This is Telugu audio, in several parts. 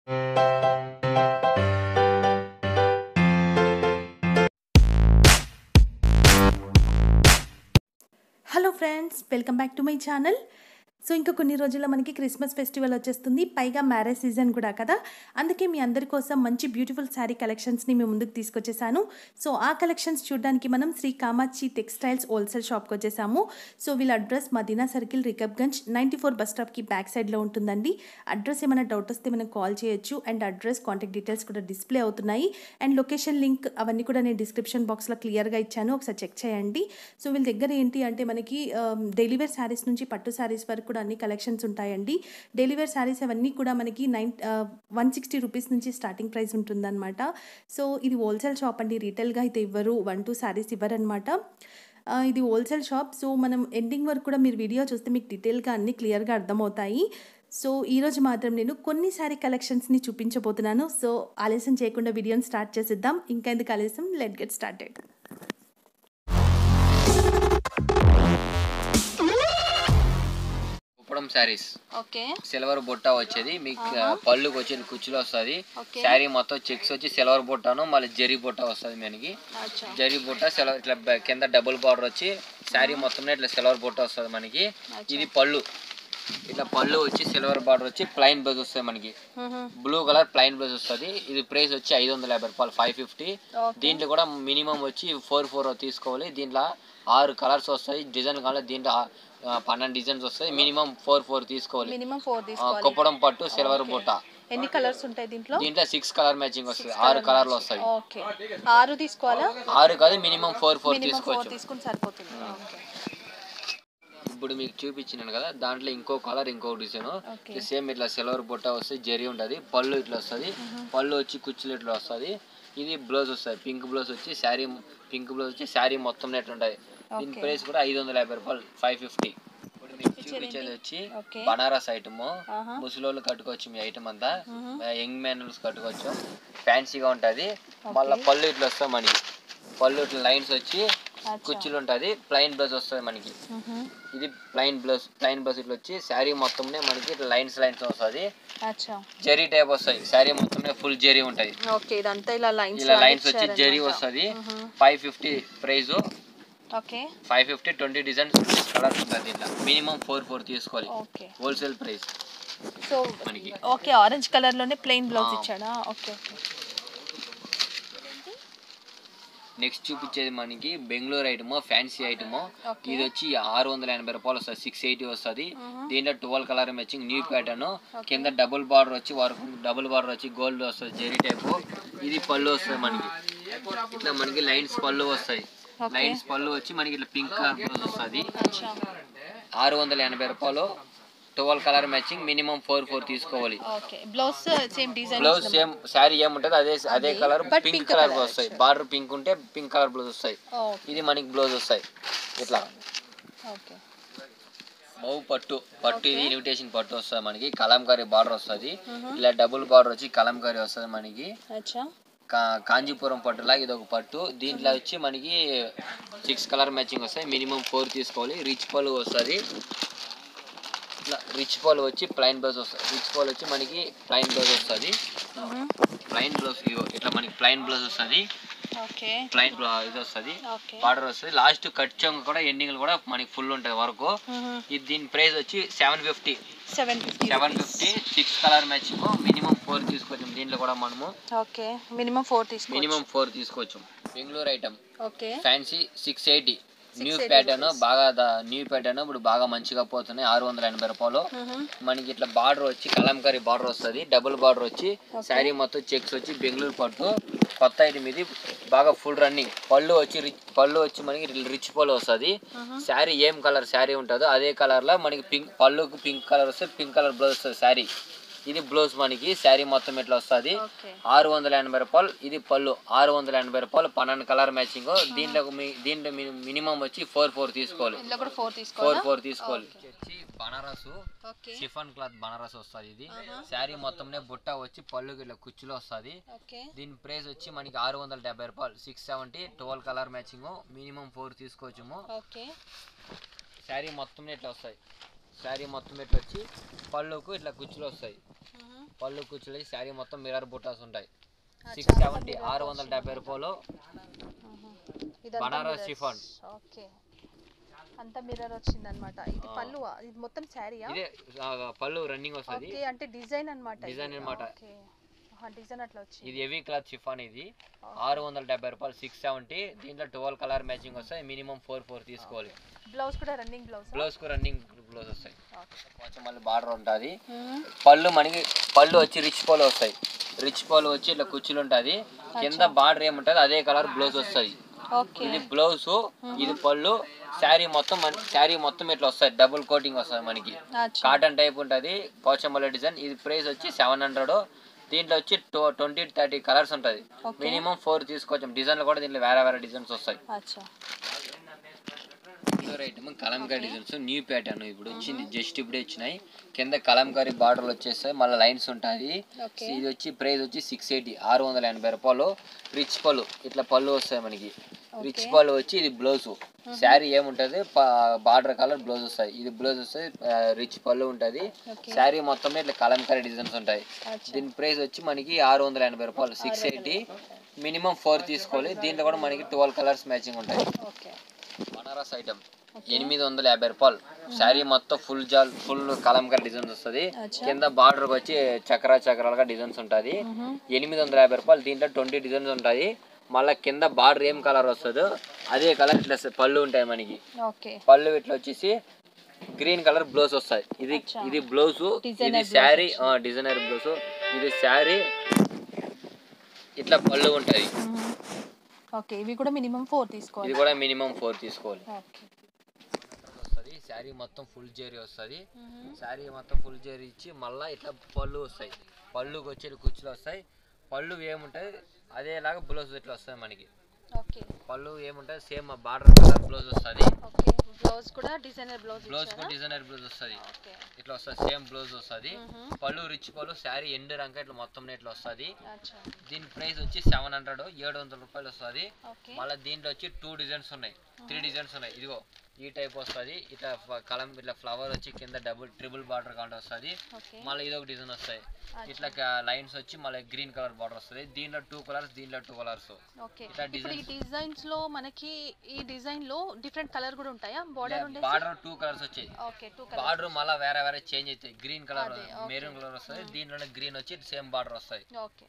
Hello friends welcome back to my channel so ఇంకా కొన్ని రోజుల్లో మనకి క్రిస్మస్ ఫెస్టివల్ వచ్చేస్తుంది పైగా మ్యారేజ్ సీజన్ కూడా కదా అందుకే మీ అందరి కోసం మంచి బ్యూటిఫుల్ శారీ కలెక్షన్స్ని మేము ముందుకు తీసుకొచ్చేసాను సో ఆ కలెక్షన్స్ చూడడానికి మనం శ్రీ కామాక్షి టెక్స్టైల్స్ హోల్సేల్ షాప్కి వచ్చేసాము సో వీళ్ళ address Madina circle Rikabganj ninety four bus స్టాప్కి బ్యాక్ సైడ్లో ఉంటుందండి అడ్రస్ ఏమైనా డౌట్ వస్తే మనం కాల్ చేయొచ్చు అండ్ అడ్రస్ కాంటాక్ట్ డీటెయిల్స్ కూడా డిస్ప్లే అవుతున్నాయి అండ్ లొకేషన్ లింక్ అవన్నీ కూడా నేను డిస్క్రిప్షన్ బాక్స్లో క్లియర్గా ఇచ్చాను ఒకసారి చెక్ చేయండి సో వీళ్ళ దగ్గర ఏంటి అంటే మనకి డైలీ వేర్ శారీస్ నుంచి పట్టు శారీస్ వరకు కూడా అన్ని కలెక్షన్స్ ఉంటాయండి డైలీ వేర్ శారీస్ అవన్నీ కూడా మనకి నైన్ వన్ సిక్స్టీ రూపీస్ నుంచి స్టార్టింగ్ ప్రైస్ ఉంటుందన్నమాట సో ఇది హోల్సేల్ షాప్ అండి రీటైల్గా అయితే ఇవ్వరు వన్ టూ శారీస్ ఇవ్వరనమాట ఆ, ఇది హోల్సేల్ షాప్ సో మనం ఎండింగ్ వరకు కూడా మీరు వీడియో చూస్తే మీకు డీటెయిల్గా అన్ని క్లియర్గా అర్థమవుతాయి సో ఈరోజు మాత్రం నేను కొన్ని శారీ కలెక్షన్స్ని చూపించబోతున్నాను సో ఆలస్యం చేయకుండా వీడియోని స్టార్ట్ చేసేద్దాం ఇంకా ఎందుకు ఆలస్యం let get started Kuppadam saris okay silver బుట్ట వచ్చేది మీకు పళ్ళుకి వచ్చేది కుచ్చులు వస్తుంది ఓకే శారీ మొత్తం చెక్స్ వచ్చి సిల్వర్ బుట్టను మళ్ళీ జరీ బుట్ట వస్తుంది మనకి అచ్చా జరీ బుట్ట సిల్వర్ ఇట్లా బ- కింద డబుల్ బార్డర్ వచ్చి శారీ మొత్తం ఇట్లా సిల్వర్ బుట్ట వస్తుంది మనకి ఇది పళ్ళు ఇట్లా పళ్ళు వచ్చి సిల్వర్ బార్డర్ వచ్చి ప్లైన్ బ్లౌజ్ వస్తుంది మనకి బ్లూ కలర్ ప్లైన్ బ్లౌజ్ వస్తుంది ఇది ప్రైస్ వచ్చి ఐదు వందల యాభై రూపాయలు ఫైవ్ ఫిఫ్టీ దీంట్లో కూడా మినిమం వచ్చి ఫోర్ ఫోర్ తీసుకోవాలి దీంట్లో ఆరు కలర్స్ వస్తాయి డిజైన్ కావాలి దీంట్లో ఆ- ఆ, పన్నెండు డిజైన్స్ వస్తాయి మినిమం ఫోర్ ఫోర్ తీసుకోవాలి మినిమం ఫోర్ ఆ, తీసుకోవాలి కుప్పడం పట్టు సిల్వర్ బుట్ట ఎన్ని కలర్స్ ఉంటాయి దీంట్లో దీంట్లో సిక్స్ కలర్ మ్యాచింగ్ వస్తుంది ఆరు కలర్లు వస్తాయి ఓకే ఆరు తీసుకోవాలా ఆరు కాదు minimum four four minimum four తీసుకోవచ్చు తీసుకుని సరిపోతుంది ఓకే ఇప్పుడు మీకు చూపించినాను కదా దాంట్లో ఇంకో కలర్ ఇంకో డిజైన్ ఓకే సేమ్ ఇట్లా సిల్వర్ బుట్ట వస్తుంది జరీ ఉంటుంది పళ్ళు ఇట్లా వస్తుంది పళ్ళు వచ్చి కుచ్చులు ఇట్లా వస్తుంది ఇది బ్లౌజ్ వస్తుంది పింక్ బ్లౌజ్ వచ్చి శారీ పింక్ బ్లౌజ్ వచ్చి శారీ మొత్తం ఎట్లా ఉంటుంది దీని Okay. ప్రైస్ కూడా ఐదు వందల యాభై రూపాయలు ఫైవ్ ఫిఫ్టీ ఇప్పుడు మీకు చూపించేది వచ్చి ఓకే బనారస్ ఐటమ్ ఆహా. ముసలోళ్ళు కట్టుకోవచ్చు మీ ఐటమ్ అంతా యంగ్ మ్యాన్స్ కట్టుకోవచ్చు ఫ్యాన్సీగా ఉంటుంది మళ్ళీ పళ్ళు ఇట్లా వస్తాయి మనకి పళ్ళు ఇట్లా లైన్స్ వచ్చి కుచ్చులు ఉంటుంది ప్లైన్ బ్లౌజ్ వస్తుంది మనకి ఇది ప్లైన్ బ్లౌజ్ ప్లైన్ బ్లౌజ్ ఇట్లా వచ్చి శారీ మొత్తంనే మనకి ఇట్లా లైన్స్ లైన్స్ వస్తుంది అచ్చా జరీ టైప్ వస్తాయి శారీ మొత్తంనే ఫుల్ జరీ ఉంటుంది ఓకే ఇదంతా ఇలా లైన్స్ ఇలా లైన్స్ వచ్చి జరీ వస్తుంది five fifty price okay five fifty twenty designs colours ఉంటుంది దీంట్లో మినిమం ఫోర్ ఫోర్ తీసుకోవాలి ఓకే హోల్సేల్ ప్రైస్ సో మనకి ఓకే ఆరెంజ్ కలర్ లోనే ప్లెయిన్ బ్లౌజ్ ఆ. ఇచ్చాడా ఓకే ఓకే నెక్స్ట్ చూపించేది మనకి Bengaluru item fancy item Okay. ఇది వచ్చి ఆరు వందల ఎనభై రూపాయలు వస్తుంది సిక్స్ ఎయిటీ వస్తుంది దీంట్లో twelve colour matching new pattern కింద డబుల్ బార్డర్ వచ్చి వర్క్ డబుల్ బార్డర్ వచ్చి గోల్డ్ వస్తుంది జెరీ టైప్ ఇది పళ్ళు వస్తుంది మనకి ఇట్లా మనకి లైన్స్ పళ్ళు వస్తాయి Okay. లైన్స్ పళ్ళు వచ్చి మనకి ఇట్లా పింక్ కలర్ బ్లౌజ్ వస్తుంది అచ్చా ఆరు వందల ఎనభై రూపాయలు twelve colour matching minimum four four తీసుకోవాలి okay blouse same design blouse same sari ఏముంటుంది అదే అదే colour But pink pink colour colour వస్తాయి బార్డర్ పింక్ ఉంటే పింక్ కలర్ బ్లౌజ్ వస్తాయి ఓకే ఇది మనకి బ్లౌజ్ వస్తాయి ఇట్లా ఓకే మౌ పట్టు పట్టు ఇది ఇన్విటేషన్ పట్టు వస్తుంది మనకి కలంకారీ బార్డర్ వస్తుంది ఇలా డబుల్ బార్డర్ వచ్చి కలంకారీ వస్తుంది మనకి అచ్చా కా కాంజీపురం పట్టులాగా ఇది ఒక పట్టు దీంట్లో వచ్చి మనకి సిక్స్ కలర్ మ్యాచింగ్ వస్తాయి మినిమం ఫోర్ తీసుకోవాలి రిచ్ పళ్ళు వస్తుంది ఇట్లా రిచ్ పళ్ళు వచ్చి ప్లైన్ బ్లౌజ్ వస్తుంది రిచ్ పళ్ళు వచ్చి మనకి ప్లైన్ బ్లౌజ్ వస్తుంది ప్లైన్ బ్లౌజ్ ఇట్లా మనకి ప్లైన్ బ్లౌజ్ వస్తుంది ఓకే ప్లైన్ ఇది వస్తుంది ఓకే బార్డర్ వస్తుంది లాస్ట్ కట్ చొంగ కూడా ఎండింగ్ కూడా మనకి ఫుల్ ఉంటుంది వరకు ఇది దీని ప్రైస్ వచ్చి seven fifty seven fifty seven fifty six colour matching minimum four తీసుకోవచ్చు దీంట్లో కూడా మనము ఓకే మినిమం ఫోర్ తీసుకో మినిమం ఫోర్ తీసుకోవచ్చు Bengaluru item okay fancy six eighty new 680 pattern బాగా ద- న్యూ ప్యాటర్న్ ఇప్పుడు బాగా మంచిగా పోతున్నాయి ఆరు వందల ఎనభై రూపాయలు మనకి ఇట్లా బార్డర్ వచ్చి కలంకారీ బార్డర్ వస్తుంది డబుల్ బార్డర్ వచ్చి శారీ మొత్తం చెక్స్ వచ్చి బెంగళూరు పట్టు కొత్త ఐటమ్ ఇది బాగా ఫుల్ రన్నింగ్ పళ్ళు వచ్చి రిచ్ పళ్ళు వచ్చి మనకి రిచ్ పళ్ళు వస్తుంది శారీ ఏం కలర్ శారీ ఉంటుందో అదే కలర్ లో మనకి పింక్ పళ్ళుకి పింక్ కలర్ వస్తే పింక్ కలర్ బ్లౌజ్ వస్తుంది శారీ ఇది బ్లౌజ్ మనకి శారీ మొత్తం ఇట్లా వస్తుంది ఓకే ఆరు వందల ఎనభై రూపాయలు ఇది పళ్ళు ఆరు వందల ఎనభై రూపాయలు పన్నెండు కలర్ మ్యాచింగ్ దీంట్లో మీ దీంట్లో మినిమం వచ్చి ఫోర్ ఫోర్ తీసుకోవాలి ఇందులో కూడా ఫోర్ ఫోర్ తీసుకోవాలా ఫోర్ తీసుకోవాలి వచ్చి Banaras okay chiffon cloth Banaras వస్తుంది ఇది శారీ మొత్తంనే బుట్ట వచ్చి పళ్ళుకి ఇట్లా కుచ్చులో వస్తుంది ఓకే దీని ప్రైస్ వచ్చి మనకి ఆరు వందల డెబ్బై రూపాయలు six seventy twelve colour matching minimum four తీసుకోవచ్చుము ఓకే శారీ మొత్తం ఇట్లా వస్తాయి శారీ మొత్తం ఇట్లా వచ్చి పళ్ళుకు ఇట్లా కుచ్చులు వస్తాయి పళ్ళు కుచ్చులు శారీ మొత్తం మిర్రర్ బుట్టాస్ ఉంటాయి సిక్స్ సెవెంటీ ఆరు వందల డెబ్బై రూపాయలు ఇదంతా బనారస్ mirrors. షిఫాన్ ఓకే అంతా మిర్రర్ వచ్చింది అనమాట ఇది పళ్ళు ఇది మొత్తం శారీయా ఇదే ఆ, పళ్ళు రన్నింగ్ వస్తుంది ఓకే అంటే డిజైన్ అనమాట Design అన్నమాట. ఓకే డిజైన్ అట్లా వచ్చింది ఇది హెవీ క్లాత్ షిఫాన్ ఇది ఆరు వందల డెబ్బై రూపాయలు సిక్స్ సెవెంటీ దీంట్లో ట్వెల్వ్ కలర్ మ్యాచింగ్ వస్తాయి మినిమం ఫోర్ ఫోర్ తీసుకోవాలి బ్లౌజ్ కూడా రన్నింగ్ బ్లౌజ్ బ్లౌజ్ కు రన్నింగ్ బ్లౌజ్ వస్తాయి ఓకే కొంచెం మళ్ళీ బార్డర్ ఉంటుంది పళ్ళు మనకి పళ్ళు వచ్చి రిచ్ పళ్ళు వస్తాయి రిచ్ పళ్ళు వచ్చి ఇట్లా కుచ్చులు ఉంటుంది కింద బార్డర్ ఏముంటుంది అదే కలర్ బ్లౌజ్ వస్తుంది ఓకే ఇది బ్లౌజ్ ఇది పళ్ళు శారీ మొత్తం శారీ మొత్తం ఇట్లా వస్తుంది డబుల్ కోటింగ్ వస్తుంది మనకి అచ్చా కాటన్ టైప్ ఉంటుంది పోచంబల్ల డిజైన్ ఇది ప్రైస్ వచ్చి సెవెన్ హండ్రెడ్ దీంట్లో వచ్చి ట్వంటీ థర్టీ కలర్స్ ఉంటుంది Okay. మినిమం ఫోర్ తీసుకోవచ్చు డిజైన్లు కూడా దీంట్లో వేరే వేరే డిజైన్స్ వస్తాయి అచ్చా pure item Kalamkari designs new pattern ఇప్పుడు వచ్చింది జస్ట్ ఇప్పుడే వచ్చినాయి కింద కలంకారీ బార్డర్లు వచ్చేస్తాయి మళ్ళీ లైన్స్ ఉంటుంది ఓకే ఇది వచ్చి ప్రైస్ వచ్చి సిక్స్ ఎయిటీ ఆరు వందల ఎనభై రూపాయలు రిచ్ పళ్ళు ఇట్లా పళ్ళు వస్తాయి మనకి రిచ్ పళ్ళు వచ్చి ఇది బ్లౌజ్ శారీ ఏముంటది బార్డర్ కలర్ బ్లౌజ్ వస్తాయి ఇది బ్లౌజ్ వస్తాయి రిచ్ పళ్ళు ఉంటది ఓకే శారీ మొత్తం ఇట్లా కలంకారీ డిజైన్స్ ఉంటాయి అచ్చా దీని ప్రైస్ వచ్చి మనకి ఆరు వందల ఎనభై రూపాయలు సిక్స్ ఎయిటీ మినిమం ఫోర్ తీసుకోవాలి దీంట్లో కూడా మనకి ట్వెల్వ్ కలర్స్ మ్యాచింగ్ ఉంటాయి ఓకే బనారస్ ఐటమ్ ఎనిమిది వందల యాభై రూపాయలు శారీ మొత్తం ఫుల్ జాల్ ఫుల్ కలంకర్ డిజైన్స్ వస్తుంది అచ్చా. కింద బార్డర్ వచ్చి చక్ర చక్రాలుగా డిజైన్స్ ఉంటుంది ఎనిమిది వందల యాభై రూపాయలు దీంట్లో ట్వంటీ డిజైన్స్ ఉంటాయి మళ్ళీ కింద బార్డర్ ఏం కలర్ వస్తుందో అదే కలర్ ఇట్లా పళ్ళు ఉంటాయి మనకి ఓకే పళ్ళు ఇట్లా వచ్చేసి గ్రీన్ కలర్ బ్లౌజ్ వస్తాయి ఇది అచ్చా. ఇది బ్లౌజ్ Designer ఇది blouse శారీ డిజైనర్ బ్లౌజ్ ఇది శారీ ఇట్లా పళ్ళు ఉంటుంది ఓకే ఇవి కూడా మినిమం ఫోర్ ఇది తీసుకోవాలి కూడా మినిమం ఫోర్ తీసుకోవాలి ఓకే వస్తుంది శారీ మొత్తం ఫుల్ జేరీ వస్తుంది శారీ మొత్తం ఫుల్ జేరీ ఇచ్చి మళ్ళీ ఇట్లా పళ్ళు వస్తాయి పళ్ళుకి వచ్చే కుచ్చులు వస్తాయి పళ్ళు ఏముంటాయి అదేలాగా బ్లౌజ్ ఇట్లా వస్తుంది మనకి ఓకే పళ్ళు ఏముంటుంది సేమ్ బార్డర్ కలర్ బ్లౌజ్ వస్తుంది ఓకే బ్లౌజ్ కూడా డిజైనర్ బ్లౌజ్ బ్లౌజ్ కూడా డిజైనర్ బ్లౌజ్ వస్తుంది ఓకే ఇట్లా వస్తుంది సేమ్ బ్లౌజ్ వస్తుంది పళ్ళు రిచ్ పళ్ళు శారీ ఎండు రంక ఇట్లా మొత్తం ఇట్లా వస్తుంది అచ్చా దీని ప్రైస్ వచ్చి సెవెన్ హండ్రెడ్ ఏడు వందల రూపాయలు వస్తుంది ఓకే మళ్ళీ దీంట్లో వచ్చి టూ డిజైన్స్ ఉన్నాయి త్రీ డిజైన్స్ ఉన్నాయి ఇదిగో ఈ టైప్ వస్తుంది ఇట్లా ఫ- కలం ఇట్లా ఫ్లవర్ వచ్చి కింద డబుల్ ట్రిపుల్ బార్డర్ కాంట వస్తుంది ఓకే మళ్ళీ ఇది ఒక డిజైన్ వస్తాయి ఇట్లా లైన్స్ వచ్చి మళ్ళీ గ్రీన్ కలర్ బార్డర్ వస్తుంది దీంట్లో టూ కలర్స్ దీంట్లో టూ కలర్స్ ఓకే ఇట్లా ఇప్పుడు ఈ డిజైన్స్ డిజైన్స్ లో మనకి ఈ డిజైన్ లో డిఫరెంట్ కలర్ కూడా ఉంటాయా బార్డర్ ఉండేసి బార్డర్ టూ కలర్స్ వచ్చాయి ఓకే టూ కలర్ బార్డర్ మళ్ళీ వేరే వేరే చేంజ్ అవుతాయి గ్రీన్ కలర్ అదే, okay. మెరూన్ కలర్ వస్తుంది దీంట్లోనే గ్రీన్ వచ్చి సేమ్ బార్డర్ వస్తాయి ఓకే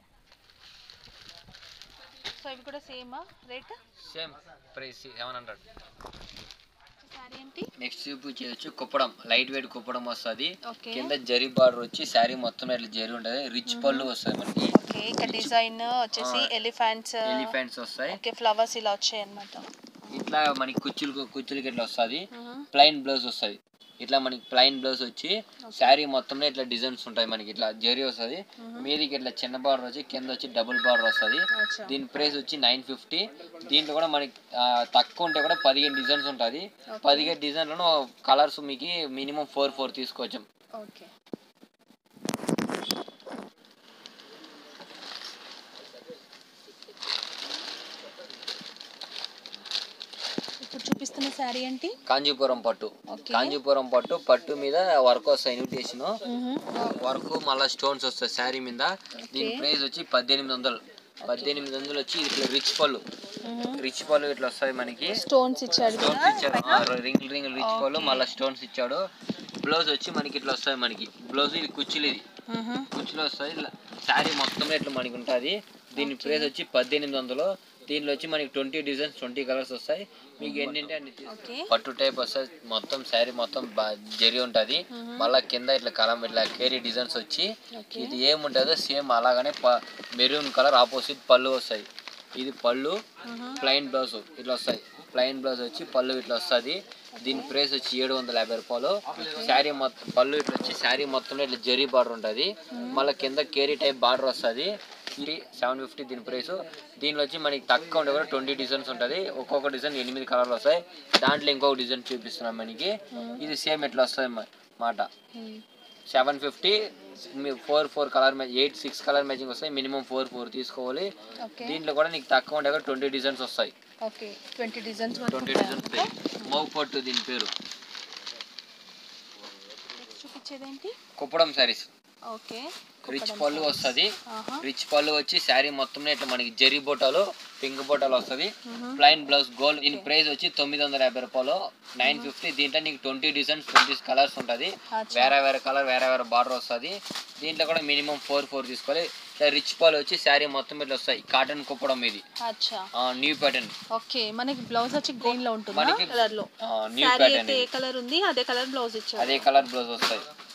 సో ఇవి కూడా సేమా rate same price seven hundred sorry ఏంటి నెక్స్ట్ చూపించేయచ్చు కుప్పడం లైట్ వెయిట్ కుప్పడం వస్తుంది ఓకే కింద జరీ బార్డర్ వచ్చి శారీ మొత్తం ఇట్లా జరీ ఉంటుంది రిచ్ పళ్ళు వస్తుంది మనకి ఓకే ఇక్కడ డిజైన్ వచ్చేసి ఆ, ఎలిఫెంట్స్ ఎలిఫెంట్స్ వస్తాయి ఓకే ఫ్లవర్స్ ఇలా వచ్చాయి అన్నమాట ఇట్లా మనకి కుచ్చులు కుచ్చులకి ఇట్లా వస్తుంది ప్లైన్ బ్లౌజ్ వస్తుంది ఇట్లా మనకి ప్లైన్ బ్లౌజ్ వచ్చి శారీ మొత్తంలో ఇట్లా డిజైన్స్ ఉంటాయి మనకి ఇట్లా జరీ వస్తుంది మీదికి ఇట్లా చిన్న బార్డర్ వచ్చి కింద వచ్చి డబుల్ బార్డర్ వస్తుంది అచ్చా దీని ప్రైస్ వచ్చి నైన్ ఫిఫ్టీ దీంట్లో కూడా మనకి ఆ, తక్కువ ఉంటే కూడా పదిహేను డిజైన్స్ ఉంటుంది పదిహేను డిజైన్లను కలర్స్ మీకు మినిమం ఫోర్ ఫోర్ తీసుకోవచ్చు ఓకే ఇప్పుడు చూపిస్తున్న శారీ ఏంటి కాంజీపురం పట్టు ఓకే కాంజీపురం పట్టు పట్టు మీద వర్క్ వస్తాయి ఇన్విటేషన్ వర్క్ మళ్ళీ స్టోన్స్ వస్తాయి శారీ మీద దీని ప్రైస్ వచ్చి పద్దెనిమిది వందలు పద్దెనిమిది వందలు వచ్చి ఇట్లా రిచ్ పళ్ళు రిచ్ పళ్ళు ఇట్లా వస్తాయి మనకి స్టోన్స్ ఇచ్చాడు కదా స్టోన్స్ ఇచ్చాడు రింగ్ రింగ్ రిచ్ పళ్ళు మళ్ళీ స్టోన్స్ ఇచ్చాడు బ్లౌజ్ వచ్చి మనకి ఇట్లా వస్తాయి మనకి బ్లౌజ్ ఇది కుచ్చులు ఇది కుచ్చులు వస్తాయి శారీ మొత్తం ఇట్లా మనకి ఉంటుంది దీని ప్రైస్ వచ్చి పద్దెనిమిది వందలు దీనిలో వచ్చి మనకి ట్వంటీ డిజైన్స్ ట్వంటీ కలర్స్ వస్తాయి మీకు ఎన్నింటే అన్ని తీసుకో. ఓకే పట్టు టైప్ వస్తుంది మొత్తం శారీ మొత్తం బా- జరి ఉంటుంది మళ్ళా కింద ఇట్లా కలం ఇట్లా కేరీ డిజైన్స్ వచ్చి ఓకే ఇది ఏముంటుందో సేమ్ అలాగనే మెరూన్ కలర్ ఆపోజిట్ పళ్ళు వస్తాయి ఇది పళ్ళు ప్లెయిన్ బ్లౌజ్ ఇట్లా వస్తాయి ప్లెయిన్ బ్లౌజ్ వచ్చి పళ్ళు ఇట్లా వస్తుంది దీని ప్రైస్ వచ్చి ఏడు వందల యాభై రూపాయలు శారీ మొత్తం పళ్ళు ఇట్లా వచ్చి శారీ మొత్తం ఇట్లా జరీ బార్డర్ ఉంటుంది మళ్ళీ కింద కేరీ టైప్ బార్డర్ వస్తుంది ఇది సెవెన్ ఫిఫ్టీ దీని ప్రైస్ దీనిలో వచ్చి మనకి తక్కువ ఉండే కూడా ట్వంటీ డిజైన్స్ ఉంటుంది ఒక్కొక్క డిజైన్ ఎనిమిది కలర్లు వస్తాయి దాంట్లో ఇంకొక డిజైన్ చూపిస్తున్నాం మనకి ఇది సేమ్ ఎట్లా వస్తుంది మాట seven fifty four four colour eight six colour matching వస్తాయి మినిమం ఫోర్ ఫోర్ తీసుకోవాలి ఓకే దీంట్లో కూడా నీకు తక్కువ ఉండే ట్వంటీ డిజైన్స్ వస్తాయి okay twenty designs twenty designs మౌ పట్టు దీని పేరు నెక్స్ట్ చూపించేది ఏంటి కుప్పడం శారీస్ ఓకే రిచ్ పళ్ళు వస్తుంది ఆహా రిచ్ పళ్ళు వచ్చి శారీ మొత్తం ఇట్లా మనకి జరీ బొటాలు పింక్ బొటాలు వస్తుంది ప్లైన్ బ్లౌజ్ గోల్డ్ దీని ప్రైస్ వచ్చి తొమ్మిది వందల యాభై రూపాయలు నైన్ ఫిఫ్టీ దీంట్లో నీకు ట్వంటీ డిజైన్స్ ట్వంటీ కలర్స్ ఉంటుంది అచ్చా. వేరే వేరే కలర్ వేరే వేరే బార్డర్ వస్తుంది దీంట్లో కూడా మినిమం ఫోర్ ఫోర్ తీసుకోవాలి ఇట్లా రిచ్ పళ్ళు వచ్చి శారీ మొత్తం ఇట్లా వస్తాయి కాటన్ కుప్పడం ఇది అచ్చా న్యూ ప్యాటర్న్ ఓకే మనకి బ్లౌజ్ వచ్చి గ్రీన్ లో ఉంటుందా మనకి కలర్ లో న్యూ శారీ ప్యాటర్న్ అయితే ఏ కలర్ ఉంది అదే కలర్ బ్లౌజ్ ఇచ్చారు అదే కలర్ బ్లౌజ్ వస్తాయి